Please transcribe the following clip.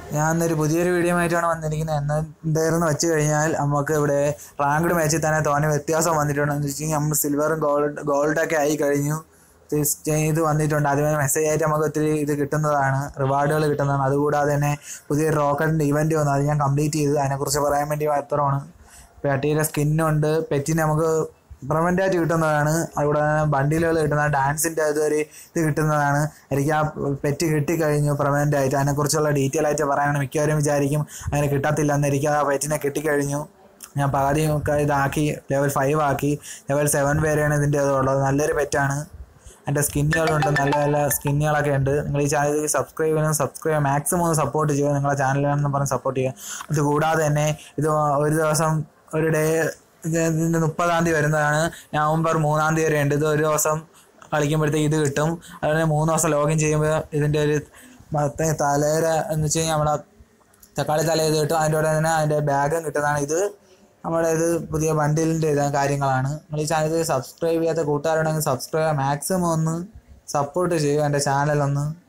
ഞാൻ ഇന്നൊരു പുതിയൊരു വീഡിയോ ആയിട്ടാണ് വന്നിരിക്കുന്നത് എന്ന് എന്തായിരുന്നു വെച്ച് കഴിഞ്ഞാൽ നമുക്ക് ഇവിടെ റാങ്ക്ഡ് മാച്ചിൽ തന്നെ തോന്നെ വ്യത്യാസം വന്നിട്ടുണ്ട് എന്ന് വെച്ച് കഴിഞ്ഞാൽ നമ്മൾ സിൽവറും ഗോൾഡ് ഗോൾഡൊക്കെ ആയി കഴിഞ്ഞു ഇത് വന്നിട്ടുണ്ട് അതുപോലെ മെസ്സേജ് ആയിട്ട് നമുക്ക് ഒത്തിരി ഇത് കിട്ടുന്നതാണ് റിവാർഡുകൾ കിട്ടുന്നതാണ് അതുകൂടാതെ തന്നെ പുതിയൊരു റോക്കറ്റിൻ്റെ ഇവൻറ്റ് വന്നു അത് ഞാൻ കംപ്ലീറ്റ് ചെയ്തു അതിനെക്കുറിച്ച് പറയാൻ വേണ്ടി മാത്രമാണ് പെട്ടിയുടെ സ്കിന്നുണ്ട് പെറ്റിന് നമുക്ക് പെർമനൻ്റ് ആയിട്ട് കിട്ടുന്നതാണ് അതുകൂടെ ബണ്ടിലുകൾ കിട്ടുന്ന ഡാൻസിൻ്റെ ഇതൊരു ഇത് കിട്ടുന്നതാണ് എനിക്ക് ആ പെറ്റ് കിട്ടിക്കഴിഞ്ഞു പെർമനൻ്റ് ആയിട്ട് അതിനെക്കുറിച്ചുള്ള ഡീറ്റെയിൽ ആയിട്ട് പറയാനാണ് മിക്കവരും വിചാരിക്കും അങ്ങനെ കിട്ടത്തില്ല എന്ന് എനിക്ക് ആ പെറ്റിനെ കിട്ടിക്കഴിഞ്ഞു ഞാൻ പകുതി ഒക്കെ ഇതാക്കി ലെവൽ ഫൈവ് ആക്കി ലെവൽ സെവൻ വരെയാണ് ഇതിൻ്റെ ഇതുള്ളത് നല്ലൊരു പെറ്റാണ് എൻ്റെ സ്കിന്നുകളുണ്ട് നല്ല നല്ല സ്കിന്നുകളൊക്കെ ഉണ്ട് നിങ്ങൾ ഈ ചാനൽ സബ്സ്ക്രൈബ് ചെയ്യണം സബ്സ്ക്രൈബ് മാക്സിമം ഒന്ന് സപ്പോർട്ട് ചെയ്യുക നിങ്ങളെ ചാനലാണെന്ന് പറഞ്ഞ് സപ്പോർട്ട് ചെയ്യുക അത് കൂടാതെ തന്നെ ഇത് ഒരു ദിവസം ഒരു ഡേ ഇതിൻ്റെ മുപ്പതാം തീയതി വരുന്നതാണ് നവംബർ മൂന്നാം തീയതി വരെ ഉണ്ട് ഇത് ഒരു ദിവസം കളിക്കുമ്പോഴത്തേക്ക് ഇത് കിട്ടും അതുപോലെ മൂന്ന് ദിവസം ലോഗിൻ ചെയ്യുമ്പോൾ ഇതിൻ്റെ ഒരു മറ്റേ തലേര എന്ന് വെച്ച് കഴിഞ്ഞാൽ നമ്മുടെ തക്കാളി തല ഇത് കിട്ടും അതിൻ്റെ കൂടെ തന്നെ അതിൻ്റെ ബാഗും കിട്ടുന്നതാണ് ഇത് നമ്മുടെ ഇത് പുതിയ ബണ്ടിലിൻ്റെ ഇത് കാര്യങ്ങളാണ് നിങ്ങൾ ഈ ചാനൽ സബ്സ്ക്രൈബ് ചെയ്യാത്ത കൂട്ടുകാരുണ്ടെങ്കിൽ സബ്സ്ക്രൈബ് മാക്സിമം ഒന്ന് സപ്പോർട്ട് ചെയ്യുക എൻ്റെ ചാനലൊന്ന്